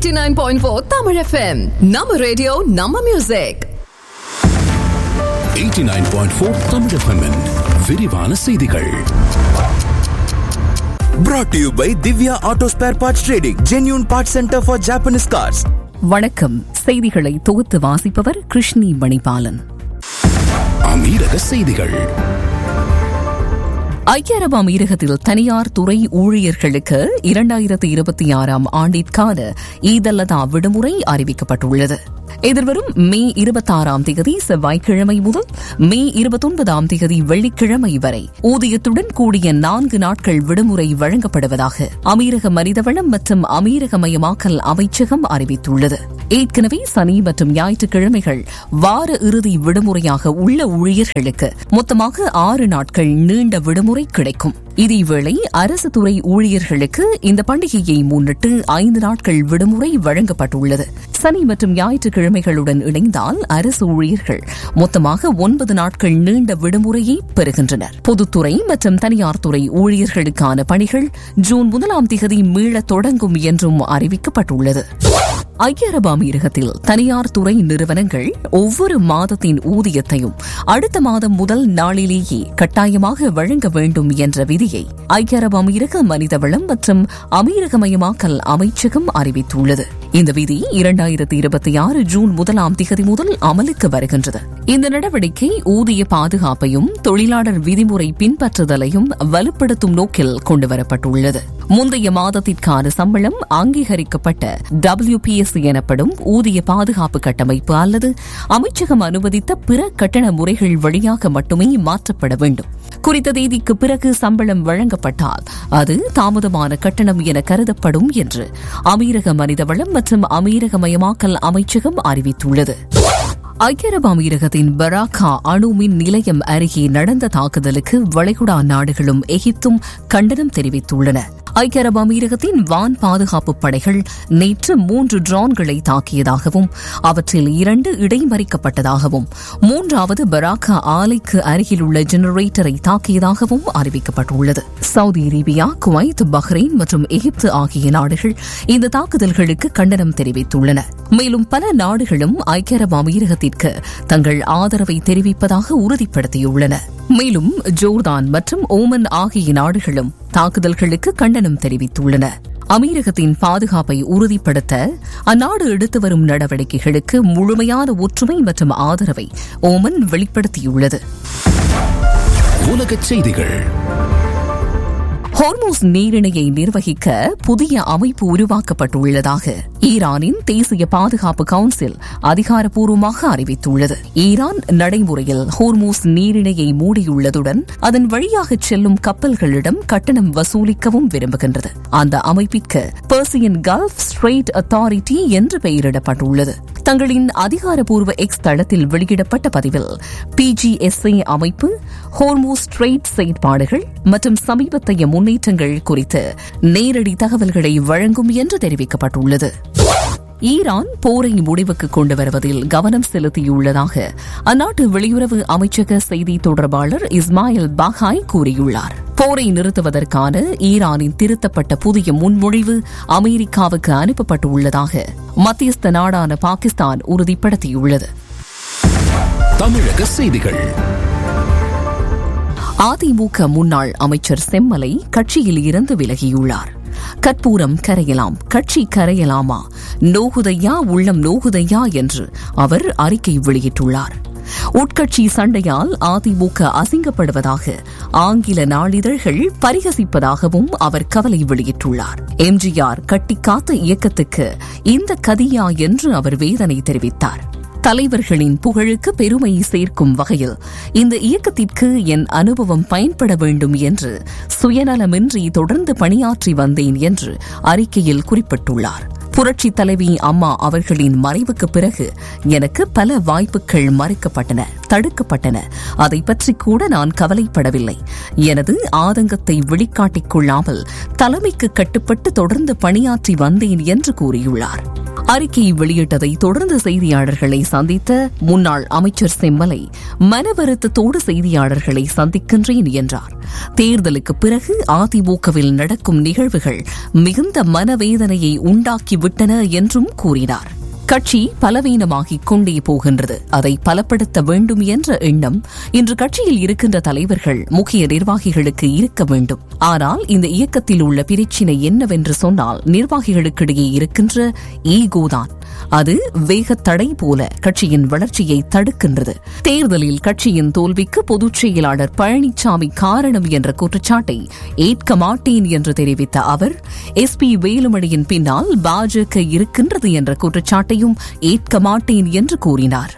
89.4 Tamil FM. நம்ம radio நம்ம music 89.4 Tamil FM -இன் விரிவான செய்திகள் Brought to you by Divya Auto Spare Parts Trading, genuine parts center for Japanese cars. வணக்கம் செய்திகளை தொகுத்து வாசிப்பவர் கிருஷ்ணி மணிபாலன் அமீரக செய்திகள் ஐக்கிய அரபு அமீரகத்தில் தனியார் துறை ஊழியர்களுக்கு இரண்டாயிரத்து இருபத்தி ஆறாம் ஆண்டிற்கான ஈதல்லதா விடுமுறை அறிவிக்கப்பட்டுள்ளது எதிர்வரும் மே இருபத்தாறாம் தேதி செவ்வாய்க்கிழமை முதல் மே இருபத்தொன்பதாம் தேதி வெள்ளிக்கிழமை வரை ஊதியத்துடன் கூடிய நான்கு நாட்கள் விடுமுறை வழங்கப்படுவதாக அமீரக மனிதவளம் மற்றும் அமீரகமயமாக்கல் அமைச்சகம் அறிவித்துள்ளது ஏற்கனவே சனி மற்றும் ஞாயிற்றுக்கிழமைகள் வார இறுதி விடுமுறையாக உள்ள ஊழியர்களுக்கு மொத்தமாக ஆறு நாட்கள் நீண்ட விடுமுறை கிடைக்கும் இதேவேளை அரசு துறை ஊழியர்களுக்கு இந்த பண்டிகையை முன்னிட்டு ஐந்து நாட்கள் விடுமுறை வழங்கப்பட்டுள்ளது சனி மற்றும் ஞாயிற்றுக்கிழமைகளுடன் இணைந்தால் அரசு ஊழியர்கள் மொத்தமாக ஒன்பது நாட்கள் நீண்ட விடுமுறையை பெறுகின்றனர் பொதுத்துறை மற்றும் தனியார் துறை ஊழியர்களுக்கான பணிகள் ஜூன் முதலாம் திகதி மீளத் தொடங்கும் என்றும் அறிவிக்கப்பட்டுள்ளது ஐக்கிய அரபு அமீரகத்தில் தனியார் துறை நிறுவனங்கள் ஒவ்வொரு மாதத்தின் ஊதியத்தையும் அடுத்த மாதம் முதல் நாளிலேயே கட்டாயமாக வழங்க வேண்டும் என்ற விதியை ஐக்கிய அரபு அமீரக மனிதவளம் மற்றும் அமீரகமயமாக்கல் அமைச்சகம் அறிவித்துள்ளது இந்த விதி இரண்டாயிரத்தி இருபத்தி ஆறு ஜூன் முதலாம் திகதி முதல் அமலுக்கு வருகின்றது இந்த நடவடிக்கை ஊதிய பாதுகாப்பையும் தொழிலாளர் விதிமுறை பின்பற்றுதலையும் வலுப்படுத்தும் நோக்கில் கொண்டுவரப்பட்டுள்ளது முந்தைய மாதத்திற்கான சம்பளம் அங்கீகரிக்கப்பட்ட டபிள்யூபிஎஸ் எனப்படும் ஊதிய பாதுகாப்பு கட்டமைப்பு அல்லது அமைச்சகம் அனுமதித்த பிற கட்டண முறைகள் வழியாக மட்டுமே மாற்றப்பட வேண்டும் குறித்த தேதிக்கு பிறகு சம்பளம் வழங்கப்பட்டால் அது தாமதமான கட்டணம் என கருதப்படும் என்று அமீரக மனிதவளம் மற்றும் அமீரகமயமாக்கல் அமைச்சகம் அறிவித்துள்ளது ஐக்கிய அரபு அமீரகத்தின் பராக்கா அணு மின் நிலையம் அருகே நடந்த தாக்குதலுக்கு வளைகுடா நாடுகளும் எகிப்தும் கண்டனம் தெரிவித்துள்ளன ஐக்கிய அரபு அமீரகத்தின் வான் பாதுகாப்பு படைகள் நேற்று மூன்று ட்ரோன்களை தாக்கியதாகவும் அவற்றில் இரண்டு இடைமறிக்கப்பட்டதாகவும் மூன்றாவது பராக்கா ஆலைக்கு அருகில் உள்ள ஜெனரேட்டரை தாக்கியதாகவும் அறிவிக்கப்பட்டுள்ளது சவுதி அரேபியா குவைத் பஹ்ரைன் மற்றும் எகிப்து ஆகிய நாடுகள் இந்த தாக்குதல்களுக்கு கண்டனம் தெரிவித்துள்ளன மேலும் பல நாடுகளும் ஐக்கிய அரபு அமீரகத்திற்கு தங்கள் ஆதரவை தெரிவிப்பதாக உறுதிப்படுத்தியுள்ளன மேலும் ஜோர்தான் மற்றும் ஓமன் ஆகிய நாடுகளும் தாக்குதல்களுக்கு கண்டனம் தெரிவித்துள்ளன அமீரகத்தின் பாதுகாப்பை உறுதிப்படுத்த அந்நாடு எடுத்து வரும் நடவடிக்கைகளுக்கு முழுமையான ஒற்றுமை மற்றும் ஆதரவை ஓமன் வெளிப்படுத்தியுள்ளது உலகச் செய்திகள் ஹோர்மோஸ் நீரிணையை நிர்வகிக்க புதிய அமைப்பு உருவாக்கப்பட்டுள்ளதாக ஈரானின் தேசிய பாதுகாப்பு கவுன்சில் அதிகாரப்பூர்வமாக அறிவித்துள்ளது ஈரான் நடைமுறையில் ஹோர்மோஸ் நீரிணையை மூடியுள்ளதுடன் அதன் வழியாக செல்லும் கப்பல்களிடம் கட்டணம் வசூலிக்கவும் விரும்புகின்றது அந்த அமைப்பிற்கு பெர்சியன் கல்ஃப் ஸ்ட்ரெயிட் அத்தாரிட்டி என்று பெயரிடப்பட்டுள்ளது தங்களின் அதிகாரப்பூர்வ எக்ஸ் தளத்தில் வெளியிடப்பட்ட பதிவில் பிஜிஎஸ்ஐ அமைப்பு ஹோர்மோஸ் ஸ்ட்ரெயிட் செயற்பாடுகள் மற்றும் சமீபத்தைய முன்னேற்றங்கள் குறித்து நேரடி தகவல்களை வழங்கும் என்று தெரிவிக்கப்பட்டுள்ளது ஈரான் போரை முடிவுக்கு கொண்டு வருவதில் கவனம் செலுத்தியுள்ளதாக அந்நாட்டு வெளியுறவு அமைச்சக செய்தி தொடர்பாளர் இஸ்மாயில் பாகாய் கூறியுள்ளார் போரை நிறுத்துவதற்கான ஈரானின் திருத்தப்பட்ட புதிய முன்மொழிவு அமெரிக்காவுக்கு அனுப்பப்பட்டுள்ளதாக மத்தியஸ்த நாடான பாகிஸ்தான் உறுதிப்படுத்தியுள்ளது தமிழக செய்திகள் அதிமுக முன்னாள் அமைச்சர் செம்மலை கட்சியில் இருந்து விலகியுள்ளார் கற்பூரம் கரையலாம் கட்சி கரையலாமா நோகுதையா உள்ளம் நோகுதையா என்று அவர் அறிக்கை வெளியிட்டுள்ளார் உட்கட்சி சண்டையால் அதிமுக அசிங்கப்படுவதாக ஆங்கில நாளிதழ்கள் பரிகசிப்பதாகவும் அவர் கவலை வெளியிட்டுள்ளார் எம்ஜிஆர் கட்டிக்காத்த இயக்கத்துக்கு இந்த கதியா என்று அவர் வேதனை தெரிவித்தார் தலைவர்களின் புகழுக்கு பெருமை சேர்க்கும் வகையில் இந்த இயக்கத்திற்கு என் அனுபவம் பயன்பட வேண்டும் என்று சுயநலமின்றி தொடர்ந்து பணியாற்றி வந்தேன் என்று அறிக்கையில் குறிப்பிட்டுள்ளார் புரட்சி தலைவி அம்மா அவர்களின் மறைவுக்கு பிறகு எனக்கு பல வாய்ப்புகள் மறுக்கப்பட்டன தடுக்கப்பட்டன அதை பற்றி கூட நான் கவலைப்படவில்லை எனது ஆதங்கத்தை வெளிக்காட்டிக் கொள்ளாமல் தலைமைக்கு கட்டுப்பட்டு தொடர்ந்து பணியாற்றி வந்தேன் என்று கூறியுள்ளார் அறிக்கை வெளியிட்டதை தொடர்ந்து செய்தியாளர்களை சந்தித்த முன்னாள் அமைச்சர் செம்மலை மனவருத்தத்தோடு செய்தியாளர்களை சந்திக்கின்றேன் என்றார் தேர்தலுக்கு பிறகு அதிமுகவில் நடக்கும் நிகழ்வுகள் மிகுந்த மனவேதனையை உண்டாக்கிவிட்டன என்றும் கூறினார் கட்சி பலவீனமாகிக் கொண்டே போகின்றது அதை பலப்படுத்த வேண்டும் என்ற எண்ணம் இன்று கட்சியில் இருக்கின்ற தலைவர்கள் முக்கிய நிர்வாகிகளுக்கு இருக்க வேண்டும் ஆனால் இந்த இயக்கத்தில் உள்ள பிரச்சினை என்னவென்று சொன்னால் நிர்வாகிகளுக்கிடையே இருக்கின்ற ஈகோதான் அது வேகத்தடை போல கட்சியின் வளர்ச்சியை தடுக்கின்றது தேர்தலில் கட்சியின் தோல்விக்கு பொதுச் செயலாளர் பழனிசாமி காரணம் என்ற குற்றச்சாட்டை ஏற்க மாட்டேன் என்று தெரிவித்த அவர் எஸ் பி வேலுமணியின் பின்னால் பாஜக இருக்கின்றது என்ற குற்றச்சாட்டையும் ஏற்க மாட்டேன் என்று கூறினார்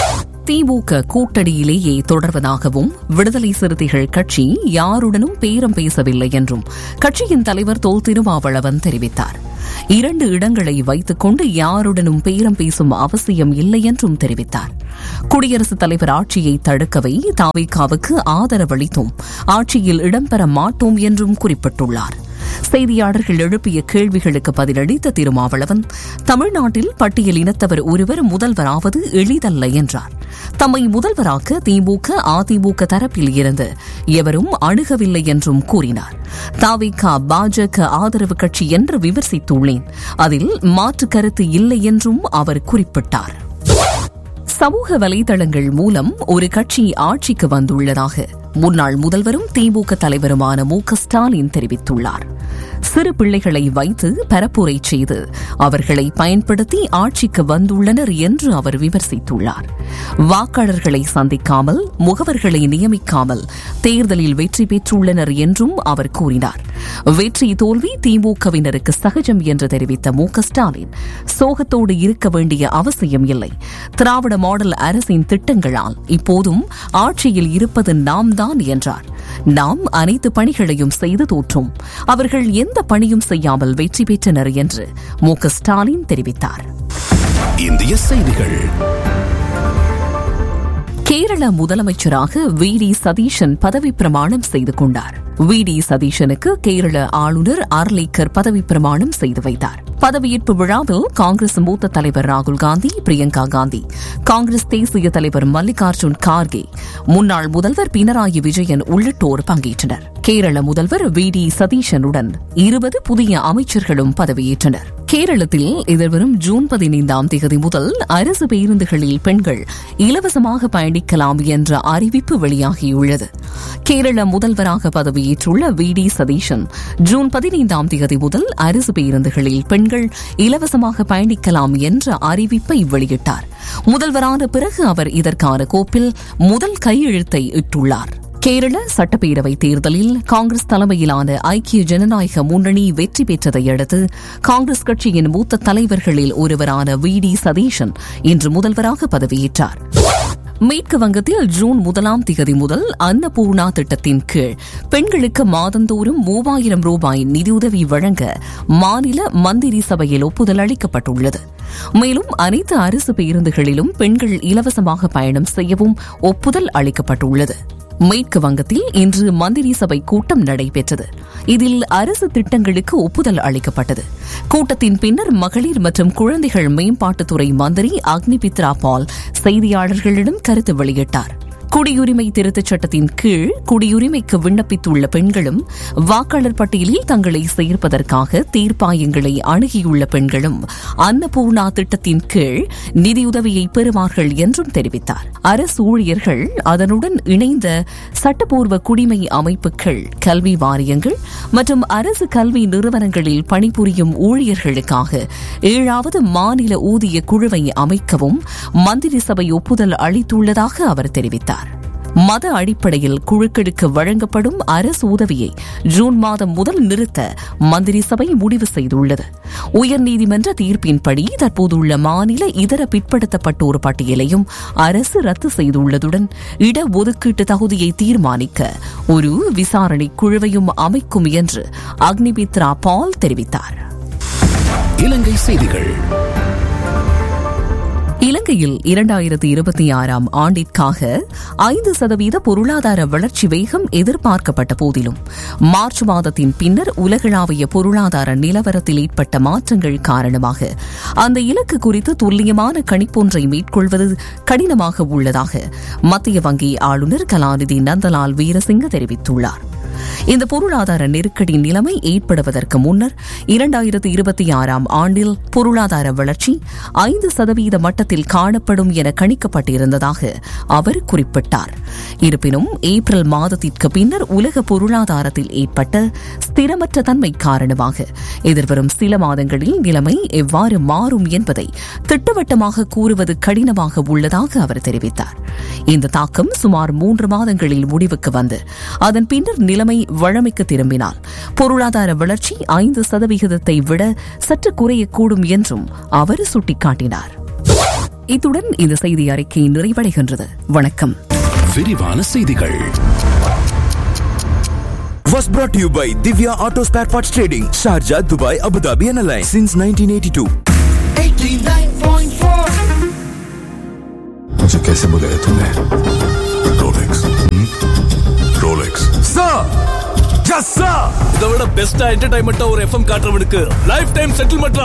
திமுக கூட்டணியிலேயே தொடர்வதாகவும் விடுதலை சிறுத்தைகள் கட்சி யாருடனும் பேரம் பேசவில்லை என்றும் கட்சியின் தலைவர் தொல் திருமாவளவன் தெரிவித்தார் இரண்டு இடங்களை வைத்துக் கொண்டு யாருடனும் பேரம் பேசும் அவசியம் இல்லை என்றும் தெரிவித்தார் குடியரசுத் தலைவர் ஆட்சியை தடுக்கவை தாவிகாவுக்கு ஆதரவளித்தும் ஆட்சியில் இடம்பெற மாட்டோம் என்றும் குறிப்பிட்டுள்ளார் செய்தியாளர்கள் எழுப்பிய கேள்விகளுக்கு பதிலளித்த திருமாவளவன் தமிழ்நாட்டில் பட்டியல் இனத்தவர் ஒருவர் முதல்வராவது எளிதல்ல என்றார் தம்மை முதல்வராக்க திமுக அதிமுக தரப்பில் இருந்து எவரும் அணுகவில்லை என்றும் கூறினார் தாவிக பாஜக ஆதரவு கட்சி என்று விமர்சித்துள்ளேன் அதில் மாற்று கருத்து இல்லை என்றும் அவர் குறிப்பிட்டார் சமூக வலைதளங்கள் மூலம் ஒரு கட்சி ஆட்சிக்கு வந்துள்ளதாக முன்னாள் முதல்வரும் திமுக தலைவருமான மு க ஸ்டாலின் தெரிவித்துள்ளார் சிறு பிள்ளைகளை வைத்து பரப்புரை செய்து அவர்களை பயன்படுத்தி ஆட்சிக்கு வந்துள்ளனர் என்று அவர் விமர்சித்துள்ளார் வாக்காளர்களை சந்திக்காமல் முகவர்களை நியமிக்காமல் தேர்தலில் வெற்றி பெற்றுள்ளனர் என்றும் அவர் கூறினார் வெற்றி தோல்வி திமுகவினருக்கு சகஜம் என்று தெரிவித்த மு க ஸ்டாலின் சோகத்தோடு இருக்க வேண்டிய அவசியம் இல்லை திராவிட மாடல் அரசின் திட்டங்களால் இப்போதும் ஆட்சியில் இருப்பது நாம் தான் என்றார் நாம் அனைத்து பணிகளையும் செய்து தோற்றும் அவர்கள் எந்த பணியும் செய்யாமல் வெற்றி பெற்றனர் என்று மு க ஸ்டாலின் தெரிவித்தார் இந்திய செய்திகள் கேரள முதலமைச்சராக வி டி சதீஷன் பதவி பிரமாணம் செய்து கொண்டார் வி டி சதீஷனுக்கு கேரள ஆளுநர் ஆர்லேக்கர் பதவி பிரமாணம் செய்து வைத்தார் பதவியேற்பு விழாவில் காங்கிரஸ் மூத்த தலைவர் ராகுல் காந்தி பிரியங்கா காந்தி காங்கிரஸ் தேசிய தலைவர் மல்லிகார்ஜுன் கார்கே முன்னாள் முதல்வர் பினராயி விஜயன் உள்ளிட்டோர் பங்கேற்றனர் கேரள முதல்வர் வி டி சதீஷனுடன் இருபது புதிய அமைச்சர்களும் பதவியேற்றனர் கேரளத்தில் எதிர்வரும் ஜூன் பதினைந்தாம் தேதி முதல் அரசு பேருந்துகளில் பெண்கள் இலவசமாக பயணிக்கலாம் என்ற அறிவிப்பு வெளியாகியுள்ளது கேரள முதல்வராக பதவியேற்றுள்ள வி டி சதீஷன் ஜூன் பதினைந்தாம் தேதி முதல் அரசு பேருந்துகளில் பெண்கள் இலவசமாக பயணிக்கலாம் என்ற அறிவிப்பை வெளியிட்டார் முதல்வரான பிறகு அவர் இதற்கான கோப்பில் முதல் கையெழுத்தை இட்டுள்ளார் கேரள சட்டப்பேரவை தேர்தலில் காங்கிரஸ் தலைமையிலான ஐக்கிய ஜனநாயக முன்னணி வெற்றி பெற்றதை அடுத்து காங்கிரஸ் கட்சியின் மூத்த தலைவர்களில் ஒருவரான வி டி சதீஷன் இன்று முதல்வராக பதவியேற்றார் மேற்கு வங்கத்தில் ஜூன் முதலாம் திகதி முதல் அன்னபூர்ணா திட்டத்தின் கீழ் பெண்களுக்கு மாதந்தோறும் மூவாயிரம் ரூபாய் நிதியுதவி வழங்க மாநில மந்திரி சபையில் ஒப்புதல் அளிக்கப்பட்டுள்ளது மேலும் அனைத்து அரசு பேருந்துகளிலும் பெண்கள் இலவசமாக பயணம் செய்யவும் ஒப்புதல் அளிக்கப்பட்டுள்ளது மேற்கு வங்கத்தில் இன்று மந்திரி சபை கூட்டம் நடைபெற்றது இதில் அரசு திட்டங்களுக்கு ஒப்புதல் அளிக்கப்பட்டது கூட்டத்தின் பின்னர் மகளிர் மற்றும் குழந்தைகள் மேம்பாட்டுத்துறை மந்திரி அக்னிபித்ரா பால் செய்தியாளர்களிடம் கருத்து வெளியிட்டார் குடியுரிமை திருத்தச் சட்டத்தின் கீழ் குடியுரிமைக்கு விண்ணப்பித்துள்ள பெண்களும் வாக்காளர் பட்டியலில் தங்களை சேர்ப்பதற்காக தீர்ப்பாயங்களை அணுகியுள்ள பெண்களும் அன்னபூர்ணா திட்டத்தின் கீழ் நிதியுதவியை பெறுவார்கள் என்றும் தெரிவித்தார் அரசு ஊழியர்கள் அதனுடன் இணைந்த சட்டப்பூர்வ குடிமை அமைப்புகள் கல்வி வாரியங்கள் மற்றும் அரசு கல்வி நிறுவனங்களில் பணிபுரியும் ஊழியர்களுக்காக ஏழாவது மாநில ஊதிய குழுவை அமைக்கவும் மந்திரி சபை ஒப்புதல் அளித்துள்ளதாக அவர் தெரிவித்தார் மத அடிப்படையில் குழுக்களுக்கு வழங்கப்படும் அரசு உதவியை ஜூன் மாதம் முதல் நிறுத்த மந்திரி சபை முடிவு செய்துள்ளது உயர்நீதிமன்ற தீர்ப்பின்படி தற்போதுள்ள மாநில இதர பிற்படுத்தப்பட்டோர் பட்டியலையும் அரசு ரத்து செய்துள்ளதுடன் இடஒதுக்கீட்டு தகுதியை தீர்மானிக்க ஒரு விசாரணை குழுவையும் அமைக்கும் என்று அக்னிமித்ரா பால் தெரிவித்தார் இலங்கை செய்திகள் இலங்கையில் இரண்டாயிரத்தி இருபத்தி ஆறாம் ஆண்டிற்காக ஐந்து சதவீத பொருளாதார வளர்ச்சி வேகம் எதிர்பார்க்கப்பட்ட போதிலும் மார்ச் மாதத்தின் பின்னர் உலகளாவிய பொருளாதார நிலவரத்தில் ஏற்பட்ட மாற்றங்கள் காரணமாக அந்த இலக்கு குறித்து துல்லியமான கணிப்பொன்றை மேற்கொள்வது கடினமாக உள்ளதாக மத்திய வங்கி ஆளுநர் கலாநிதி நந்தலால் வீரசிங்க தெரிவித்துள்ளார் இந்த பொருளாதார நெருக்கடி நிலைமை ஏற்படுவதற்கு முன்னர் இரண்டாயிரத்து இருபத்தி ஆறாம் ஆண்டில் பொருளாதார வளர்ச்சி ஐந்து சதவீத மட்டத்தில் காணப்படும் என கணிக்கப்பட்டிருந்ததாக அவர் குறிப்பிட்டார் இருப்பினும் ஏப்ரல் மாதத்திற்கு பின்னர் உலக பொருளாதாரத்தில் ஏற்பட்ட ஸ்திரமற்ற தன்மை காரணமாக எதிர்வரும் சில மாதங்களில் நிலைமை எவ்வாறு மாறும் என்பதை திட்டவட்டமாக கூறுவது கடினமாக உள்ளதாக அவர் தெரிவித்தார் இந்த தாக்கம் சுமார் மூன்று மாதங்களில் முடிவுக்கு வந்து அதன் பின்னர் நிலைமை வழமைக்கு திரும்பினால் பொருளாதார வளர்ச்சி ஐந்து சதவிகிதத்தை விட சற்று குறையக்கூடும் என்றும் அவர் சுட்டிக்காட்டினார் இத்துடன் இந்த செய்தி அறிக்கை நிறைவடைகின்றது வணக்கம் விரிவான செய்திகள் Was brought to you by Divya Auto Spare Parts Trading, Sharjah, Dubai, Abu Dhabi, and Alliance since 1982. मुझे कैसे बुलाया तूने Rolex Rolex Sir! Yes, sir! இதை விட பெஸ்டா என்டர்டைன்மெண்டா ஒரு எஃப்எம் காட்டுறவனுக்கு லைஃப் டைம் செட்டில்மெண்ட்